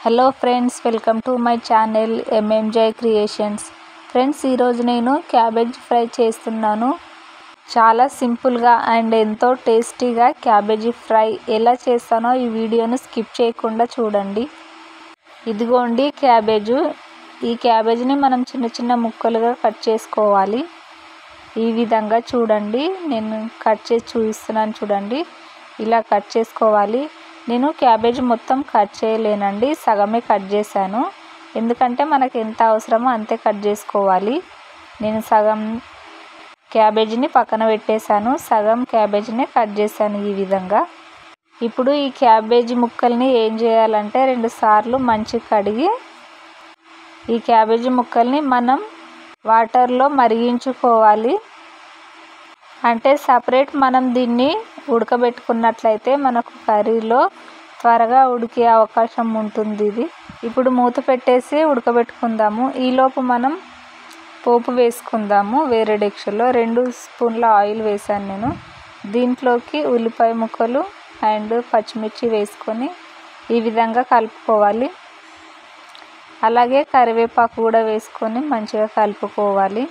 hello friends welcome to my channel MMJ creations friends ఈరోజు నేను cabbage fry చేస్తున్నాను చాలా సింపుల్గా అండ్ ఎంతో టేస్టీగా క్యాబేజీ ఫ్రై ఎలా చేస్తానో ఈ వీడియోను స్కిప్ చేయకుండా చూడండి ఇదిగోండి క్యాబేజు ఈ క్యాబేజ్ని మనం చిన్న చిన్న ముక్కలుగా కట్ చేసుకోవాలి ఈ విధంగా చూడండి నేను కట్ చేసి చూపిస్తున్నాను చూడండి ఇలా కట్ చేసుకోవాలి నేను క్యాబేజ్ మొత్తం కట్ చేయలేనండి సగమే కట్ చేశాను ఎందుకంటే మనకు ఎంత అవసరమో అంతే కట్ చేసుకోవాలి నేను సగం క్యాబేజీని పక్కన పెట్టేశాను సగం క్యాబేజీని కట్ చేశాను ఈ విధంగా ఇప్పుడు ఈ క్యాబేజీ ముక్కల్ని ఏం చేయాలంటే రెండు సార్లు మంచిగా కడిగి ఈ క్యాబేజీ ముక్కల్ని మనం వాటర్లో మరిగించుకోవాలి అంటే సపరేట్ మనం దీన్ని ఉడకబెట్టుకున్నట్లయితే మనకు కర్రీలో త్వరగా ఉడికే అవకాశం ఉంటుంది ఇది ఇప్పుడు మూత పెట్టేసి ఉడకబెట్టుకుందాము ఈలోపు మనం పోపు వేసుకుందాము వేరే డెక్షలో రెండు స్పూన్ల ఆయిల్ వేసాను నేను దీంట్లోకి ఉల్లిపాయ ముక్కలు అండ్ పచ్చిమిర్చి వేసుకొని ఈ విధంగా కలుపుకోవాలి అలాగే కరివేపాకు కూడా వేసుకొని మంచిగా కలుపుకోవాలి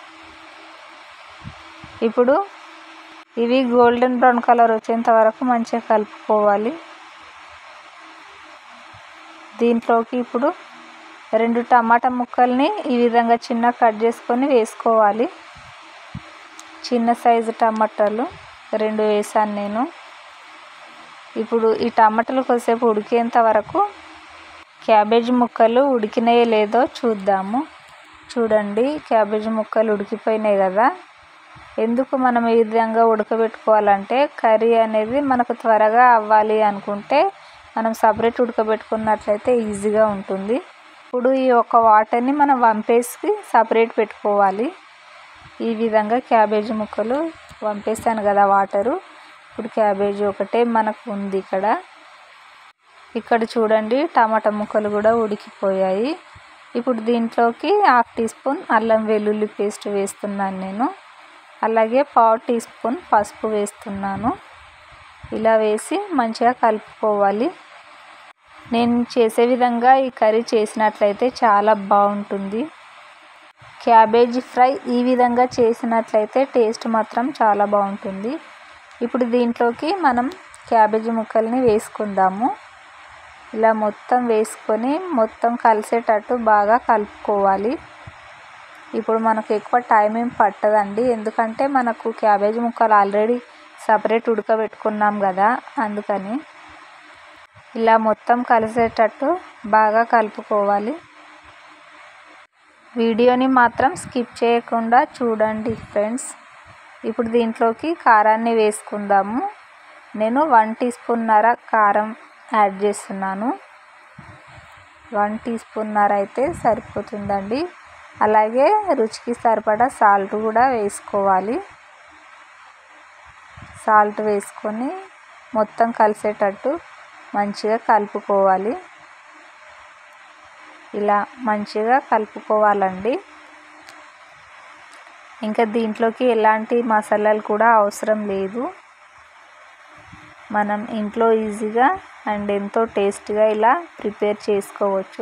ఇప్పుడు ఇవి గోల్డెన్ బ్రౌన్ కలర్ వచ్చేంత వరకు మంచిగా కలుపుకోవాలి దీంట్లోకి ఇప్పుడు రెండు టమాటా ముక్కల్ని ఈ విధంగా చిన్న కట్ చేసుకొని వేసుకోవాలి చిన్న సైజు టమాటాలు రెండు వేసాను నేను ఇప్పుడు ఈ టమాటాలు కొద్దిసేపు ఉడికేంత వరకు క్యాబేజీ ముక్కలు ఉడికినాయో లేదో చూద్దాము చూడండి క్యాబేజీ ముక్కలు ఉడికిపోయినాయి కదా ఎందుకు మనం ఈ విధంగా ఉడకబెట్టుకోవాలంటే కర్రీ అనేది మనకు త్వరగా అవ్వాలి అనుకుంటే మనం సపరేట్ ఉడకబెట్టుకున్నట్లయితే ఈజీగా ఉంటుంది ఇప్పుడు ఈ ఒక వాటర్ని మనం వంపేసి సపరేట్ పెట్టుకోవాలి ఈ విధంగా క్యాబేజీ ముక్కలు వంపేసాను కదా వాటరు ఇప్పుడు క్యాబేజీ ఒకటే మనకు ఉంది ఇక్కడ ఇక్కడ చూడండి టమాటా ముక్కలు కూడా ఉడికిపోయాయి ఇప్పుడు దీంట్లోకి హాఫ్ టీ స్పూన్ అల్లం వెల్లుల్లి పేస్ట్ వేస్తున్నాను నేను అలాగే పావు టీ స్పూన్ పసుపు వేస్తున్నాను ఇలా వేసి మంచిగా కలుపుకోవాలి నేను చేసే విధంగా ఈ కర్రీ చేసినట్లయితే చాలా బాగుంటుంది క్యాబేజీ ఫ్రై ఈ విధంగా చేసినట్లయితే టేస్ట్ మాత్రం చాలా బాగుంటుంది ఇప్పుడు దీంట్లోకి మనం క్యాబేజీ ముక్కల్ని వేసుకుందాము ఇలా మొత్తం వేసుకొని మొత్తం కలిసేటట్టు బాగా కలుపుకోవాలి ఇప్పుడు మనకు ఎక్కువ టైం ఏం పట్టదండి ఎందుకంటే మనకు క్యాబేజీ ముక్కలు ఆల్రెడీ సపరేట్ ఉడకబెట్టుకున్నాం కదా అందుకని ఇలా మొత్తం కలిసేటట్టు బాగా కలుపుకోవాలి వీడియోని మాత్రం స్కిప్ చేయకుండా చూడండి ఫ్రెండ్స్ ఇప్పుడు దీంట్లోకి కారాన్ని వేసుకుందాము నేను వన్ టీ స్పూన్నర కారం యాడ్ చేస్తున్నాను వన్ టీ స్పూన్నర అయితే సరిపోతుందండి అలాగే రుచికి సరిపడా సాల్ట్ కూడా వేసుకోవాలి సాల్ట్ వేసుకొని మొత్తం కలిసేటట్టు మంచిగా కలుపుకోవాలి ఇలా మంచిగా కలుపుకోవాలండి ఇంకా దీంట్లోకి ఎలాంటి మసాలాలు కూడా అవసరం లేదు మనం ఇంట్లో ఈజీగా అండ్ ఎంతో టేస్ట్గా ఇలా ప్రిపేర్ చేసుకోవచ్చు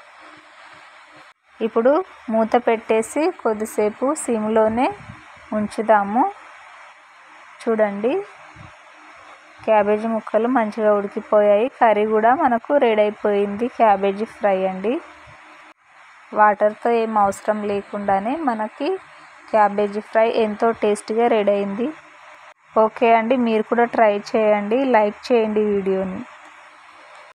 ఇప్పుడు మూత పెట్టేసి కొద్దిసేపు సిమ్లోనే ఉంచుదాము చూడండి క్యాబేజీ ముక్కలు మంచిగా ఉడికిపోయాయి కర్రీ కూడా మనకు రెడీ అయిపోయింది క్యాబేజీ ఫ్రై అండి వాటర్తో ఏం అవసరం లేకుండానే మనకి క్యాబేజీ ఫ్రై ఎంతో టేస్టీగా రెడీ అయింది ఓకే అండి మీరు కూడా ట్రై చేయండి లైక్ చేయండి వీడియోని